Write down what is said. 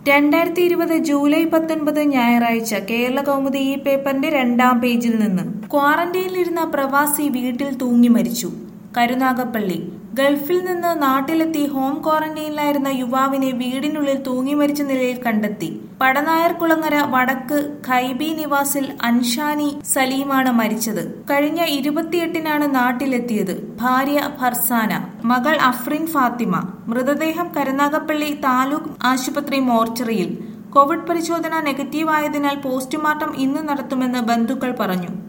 രണ്ടായിരത്തി ഇരുപത് ജൂലൈ പത്തൊൻപത് ഞായറാഴ്ച കേരള കൗമുദി ഈ പേപ്പറിന്റെ രണ്ടാം പേജിൽ നിന്ന് ക്വാറന്റൈനിലിരുന്ന പ്രവാസി വീട്ടിൽ തൂങ്ങി മരിച്ചു കരുനാഗപ്പള്ളി ഗൾഫിൽ നിന്ന് നാട്ടിലെത്തി ഹോം ക്വാറന്റൈനിലായിരുന്ന യുവാവിനെ വീടിനുള്ളിൽ തൂങ്ങി മരിച്ച നിലയിൽ കണ്ടെത്തി പടനായർകുളങ്ങര വടക്ക് ഖൈബി നിവാസിൽ അൻഷാനി സലീമാണ് മരിച്ചത് കഴിഞ്ഞ ഇരുപത്തിയെട്ടിനാണ് നാട്ടിലെത്തിയത് ഭാര്യ ഫർസാന മകൾ അഫ്രിൻ ഫാത്തിമ മൃതദേഹം കരുനാഗപ്പള്ളി താലൂക്ക് ആശുപത്രി മോർച്ചറിയിൽ കോവിഡ് പരിശോധന നെഗറ്റീവ് ആയതിനാൽ പോസ്റ്റ്മോർട്ടം ഇന്ന് നടത്തുമെന്ന് ബന്ധുക്കൾ പറഞ്ഞു